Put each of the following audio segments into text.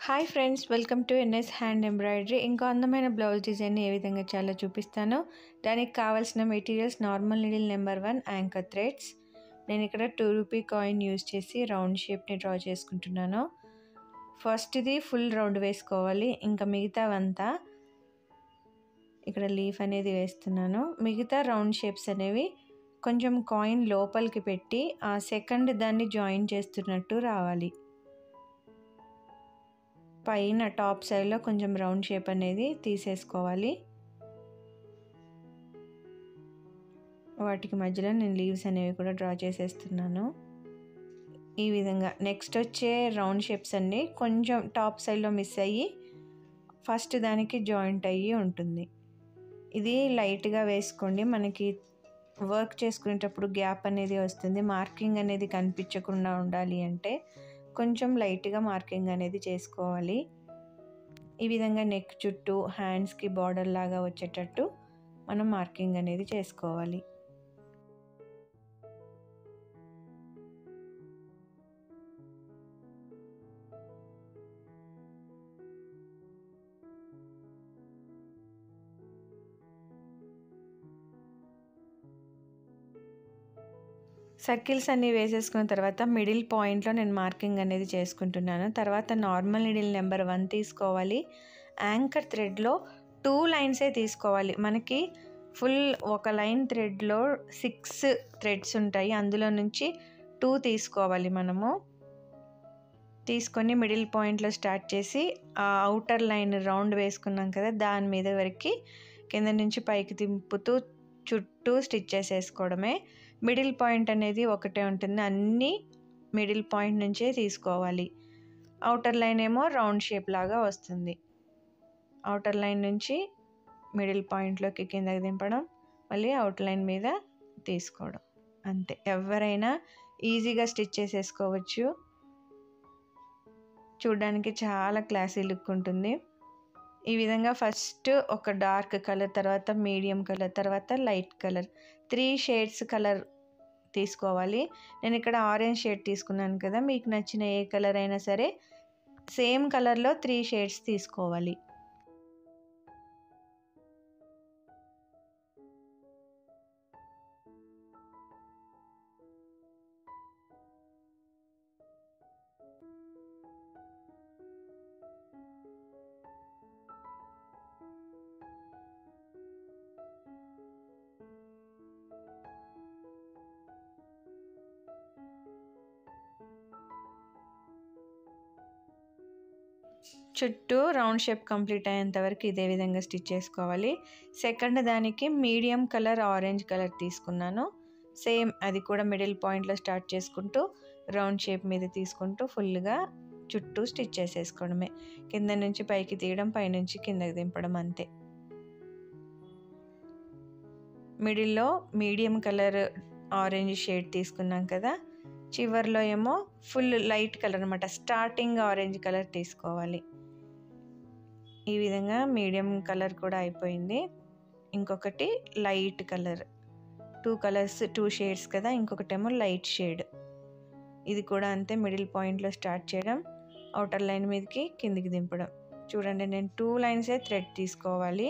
hi friends welcome to NS hand embroidery ఇంకా అందమైన blouse design ఏ విధంగా చాలా చూపిస్తానో దానికి కావాల్సిన materials normal needle number one anchor threads నేను ఇక్కడ టూ రూపీ కాయిన్ యూస్ చేసి రౌండ్ షేప్ని డ్రా చేసుకుంటున్నాను ఫస్ట్ ఇది ఫుల్ రౌండ్ వేసుకోవాలి ఇంకా మిగతావంతా ఇక్కడ లీఫ్ అనేది వేస్తున్నాను మిగతా రౌండ్ షేప్స్ అనేవి కొంచెం కాయిన్ లోపలికి పెట్టి ఆ సెకండ్ దాన్ని జాయిన్ చేస్తున్నట్టు రావాలి పైన టాప్ సైడ్లో కొంచెం రౌండ్ షేప్ అనేది తీసేసుకోవాలి వాటికి మధ్యలో నేను లీవ్స్ అనేవి కూడా డ్రా చేసేస్తున్నాను ఈ విధంగా నెక్స్ట్ వచ్చే రౌండ్ షేప్స్ అన్నీ కొంచెం టాప్ సైడ్లో మిస్ అయ్యి ఫస్ట్ దానికి జాయింట్ అయ్యి ఉంటుంది ఇది లైట్గా వేసుకోండి మనకి వర్క్ చేసుకునేటప్పుడు గ్యాప్ అనేది వస్తుంది మార్కింగ్ అనేది కనిపించకుండా ఉండాలి అంటే కొంచెం లైట్గా మార్కింగ్ అనేది చేసుకోవాలి ఈ విధంగా నెక్ చుట్టూ హ్యాండ్స్కి బార్డర్ లాగా వచ్చేటట్టు మనం మార్కింగ్ అనేది చేసుకోవాలి సర్కిల్స్ అన్నీ వేసేసుకున్న తర్వాత మిడిల్ పాయింట్లో నేను మార్కింగ్ అనేది చేసుకుంటున్నాను తర్వాత నార్మల్ నిడిల్ నెంబర్ వన్ తీసుకోవాలి యాంకర్ థ్రెడ్లో టూ లైన్సే తీసుకోవాలి మనకి ఫుల్ ఒక లైన్ థ్రెడ్లో సిక్స్ థ్రెడ్స్ ఉంటాయి అందులో నుంచి టూ తీసుకోవాలి మనము తీసుకొని మిడిల్ పాయింట్లో స్టార్ట్ చేసి ఆ అవుటర్ లైన్ రౌండ్ వేసుకున్నాం కదా దాని మీద వరకు కింద నుంచి పైకి తింపుతూ చుట్టూ స్టిచ్ చేసేసుకోవడమే మిడిల్ పాయింట్ అనేది ఒకటే ఉంటుంది అన్నీ మిడిల్ పాయింట్ నుంచే తీసుకోవాలి అవుటర్ లైన్ ఏమో రౌండ్ షేప్ లాగా వస్తుంది అవుటర్ లైన్ నుంచి మిడిల్ పాయింట్లోకి కిందకి దింపడం మళ్ళీ అవుట్ లైన్ మీద తీసుకోవడం అంతే ఎవరైనా ఈజీగా స్టిచ్ చేసేసుకోవచ్చు చూడడానికి చాలా క్లాసీ లుక్ ఉంటుంది ఈ విధంగా ఫస్ట్ ఒక డార్క్ కలర్ తర్వాత మీడియం కలర్ తర్వాత light colour three shades colour తీసుకోవాలి నేను ఇక్కడ ఆరెంజ్ షేడ్ తీసుకున్నాను కదా మీకు నచ్చిన ఏ కలర్ అయినా సరే సేమ్ కలర్లో త్రీ షేడ్స్ తీసుకోవాలి చుట్టూ రౌండ్ షేప్ కంప్లీట్ అయ్యేంత వరకు ఇదే విధంగా స్టిచ్ చేసుకోవాలి సెకండ్ దానికి మీడియం కలర్ ఆరెంజ్ కలర్ తీసుకున్నాను సేమ్ అది కూడా మిడిల్ పాయింట్లో స్టార్ట్ చేసుకుంటూ రౌండ్ షేప్ మీద తీసుకుంటూ ఫుల్గా చుట్టూ స్టిచ్ చేసేసుకోవడమే కింద నుంచి పైకి తీయడం పైనుంచి కిందకి దింపడం అంతే మిడిల్లో మీడియం కలర్ ఆరెంజ్ షేడ్ తీసుకున్నాం కదా చివర్లో ఏమో ఫుల్ లైట్ కలర్ అనమాట స్టార్టింగ్ ఆరెంజ్ కలర్ తీసుకోవాలి ఈ విధంగా మీడియం కలర్ కూడా అయిపోయింది ఇంకొకటి light colour two colours two shades కదా ఇంకొకటేమో లైట్ షేడ్ ఇది కూడా అంతే మిడిల్ పాయింట్లో స్టార్ట్ చేయడం అవుటర్ లైన్ మీదకి కిందికి దింపడం చూడండి నేను టూ లైన్సే థ్రెడ్ తీసుకోవాలి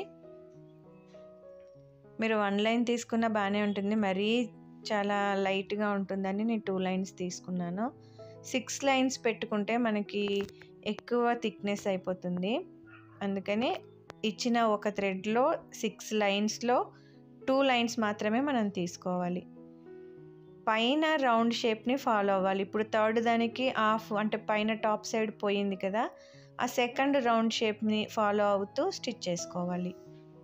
మీరు వన్ లైన్ తీసుకున్న బాగానే ఉంటుంది మరీ చాలా లైట్గా ఉంటుందని నేను టూ లైన్స్ తీసుకున్నాను సిక్స్ లైన్స్ పెట్టుకుంటే మనకి ఎక్కువ థిక్నెస్ అయిపోతుంది అందుకని ఇచ్చిన ఒక థ్రెడ్లో సిక్స్ లైన్స్లో టూ లైన్స్ మాత్రమే మనం తీసుకోవాలి పైన రౌండ్ షేప్ని ఫాలో అవ్వాలి ఇప్పుడు థర్డ్ దానికి హాఫ్ అంటే పైన టాప్ సైడ్ పోయింది కదా ఆ సెకండ్ రౌండ్ షేప్ని ఫాలో అవుతూ స్టిచ్ చేసుకోవాలి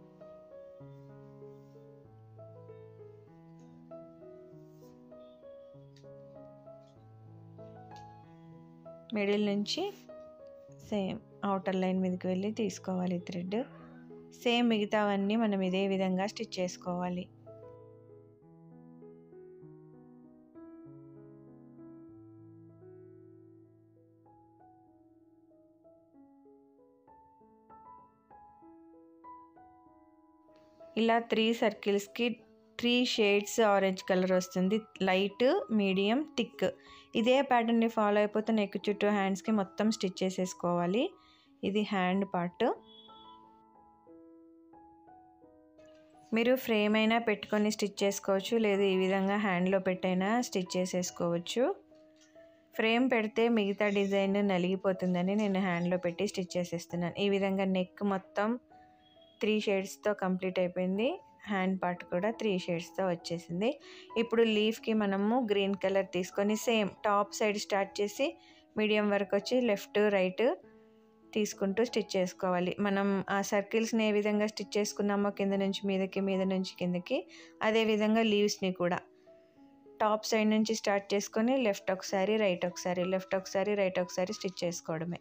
మిడిల్ నుంచి సేమ్ అవుటర్ లైన్ మీదకి వెళ్ళి తీసుకోవాలి థ్రెడ్ సేమ్ మిగతావన్నీ మనం ఇదే విధంగా స్టిచ్ చేసుకోవాలి ఇలా త్రీ సర్కిల్స్కి త్రీ షేడ్స్ ఆరెంజ్ కలర్ వస్తుంది లైట్ మీడియం థిక్ ఇదే ప్యాటర్న్ని ఫాలో అయిపోతే నెక్ చుట్టూ హ్యాండ్స్కి మొత్తం స్టిచ్ చేసేసుకోవాలి ఇది హ్యాండ్ పార్ట్ మీరు ఫ్రేమ్ అయినా పెట్టుకొని స్టిచ్ చేసుకోవచ్చు లేదు ఈ విధంగా హ్యాండ్లో పెట్టైనా స్టిచ్ చేసేసుకోవచ్చు ఫ్రేమ్ పెడితే మిగతా డిజైన్ నలిగిపోతుందని నేను హ్యాండ్లో పెట్టి స్టిచ్ చేసేస్తున్నాను ఈ విధంగా నెక్ మొత్తం త్రీ షేడ్స్తో కంప్లీట్ అయిపోయింది హ్యాండ్ పార్ట్ కూడా త్రీ షేడ్స్తో వచ్చేసింది ఇప్పుడు లీఫ్కి మనము గ్రీన్ కలర్ తీసుకొని సేమ్ టాప్ సైడ్ స్టార్ట్ చేసి మీడియం వరకు వచ్చి లెఫ్ట్ రైట్ తీసుకుంటూ స్టిచ్ చేసుకోవాలి మనం ఆ సర్కిల్స్ని ఏ విధంగా స్టిచ్ చేసుకున్నామో కింద నుంచి మీదకి మీద నుంచి కిందకి అదే విధంగా లీవ్స్ని కూడా టాప్ సైడ్ నుంచి స్టార్ట్ చేసుకొని లెఫ్ట్ ఒకసారి రైట్ ఒకసారి లెఫ్ట్ ఒకసారి రైట్ ఒకసారి స్టిచ్ చేసుకోవడమే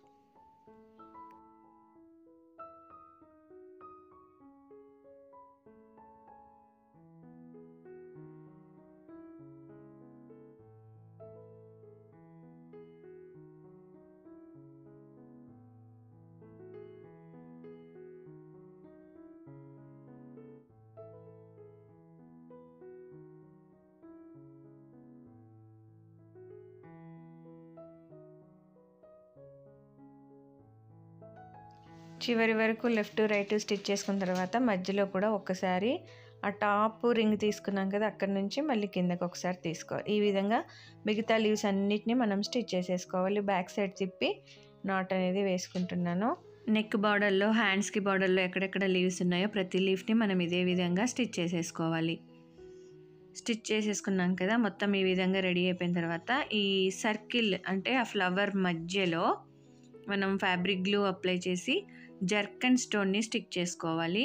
చివరి వరకు లెఫ్ట్ రైట్ స్టిచ్ చేసుకున్న తర్వాత మధ్యలో కూడా ఒక్కసారి ఆ టాప్ రింగ్ తీసుకున్నాం కదా అక్కడ నుంచి మళ్ళీ కిందకి ఒకసారి తీసుకోవాలి ఈ విధంగా మిగతా లీవ్స్ అన్నిటిని మనం స్టిచ్ చేసేసుకోవాలి బ్యాక్ సైడ్ తిప్పి నాట్ అనేది వేసుకుంటున్నాను నెక్ బార్డర్లో హ్యాండ్స్కి బార్డర్లో ఎక్కడెక్కడ లీవ్స్ ఉన్నాయో ప్రతి లీఫ్ని మనం ఇదే విధంగా స్టిచ్ చేసేసుకోవాలి స్టిచ్ చేసేసుకున్నాం కదా మొత్తం ఈ విధంగా రెడీ అయిపోయిన తర్వాత ఈ సర్కిల్ అంటే ఆ ఫ్లవర్ మధ్యలో మనం ఫ్యాబ్రిక్ గ్లూ అప్లై చేసి జర్కన్ స్టోన్ని స్టిక్ చేసుకోవాలి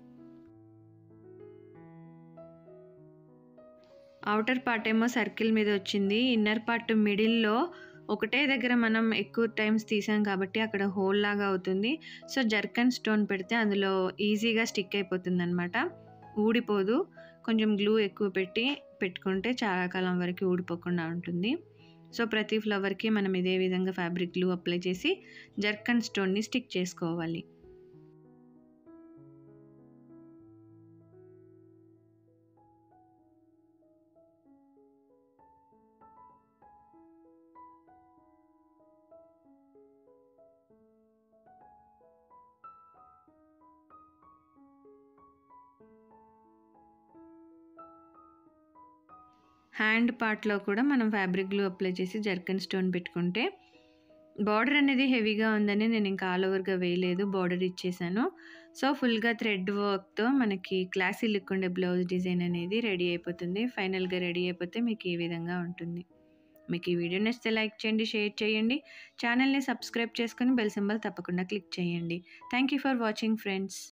అవుటర్ పార్ట్ ఏమో సర్కిల్ మీద వచ్చింది ఇన్నర్ పార్ట్ మిడిల్లో ఒకటే దగ్గర మనం ఎక్కువ టైమ్స్ తీసాం కాబట్టి అక్కడ హోల్ లాగా అవుతుంది సో జర్కన్ స్టోన్ పెడితే అందులో ఈజీగా స్టిక్ అయిపోతుంది అనమాట ఊడిపోదు కొంచెం గ్లూ ఎక్కువ పెట్టి పెట్టుకుంటే చాలా కాలం వరకు ఊడిపోకుండా ఉంటుంది సో ప్రతి ఫ్లవర్కి మనం ఇదే విధంగా ఫ్యాబ్రిక్ గ్లూ అప్లై చేసి జర్కన్ స్టోన్ని స్టిక్ చేసుకోవాలి హ్యాండ్ పార్ట్లో కూడా మనం ఫ్యాబ్రిక్ గ్లూ అప్లై చేసి జర్కన్ స్టోన్ పెట్టుకుంటే బార్డర్ అనేది హెవీగా ఉందని నేను ఇంకా ఆల్ ఓవర్గా వేయలేదు బార్డర్ ఇచ్చేసాను సో ఫుల్గా థ్రెడ్ వర్క్తో మనకి క్లాసీ లుక్ ఉండే బ్లౌజ్ డిజైన్ అనేది రెడీ అయిపోతుంది ఫైనల్గా రెడీ అయిపోతే మీకు ఈ విధంగా ఉంటుంది మీకు ఈ వీడియో నచ్చితే లైక్ చేయండి షేర్ చేయండి ఛానల్ని సబ్స్క్రైబ్ చేసుకొని బెల్ సింబల్ తప్పకుండా క్లిక్ చేయండి thank you for watching friends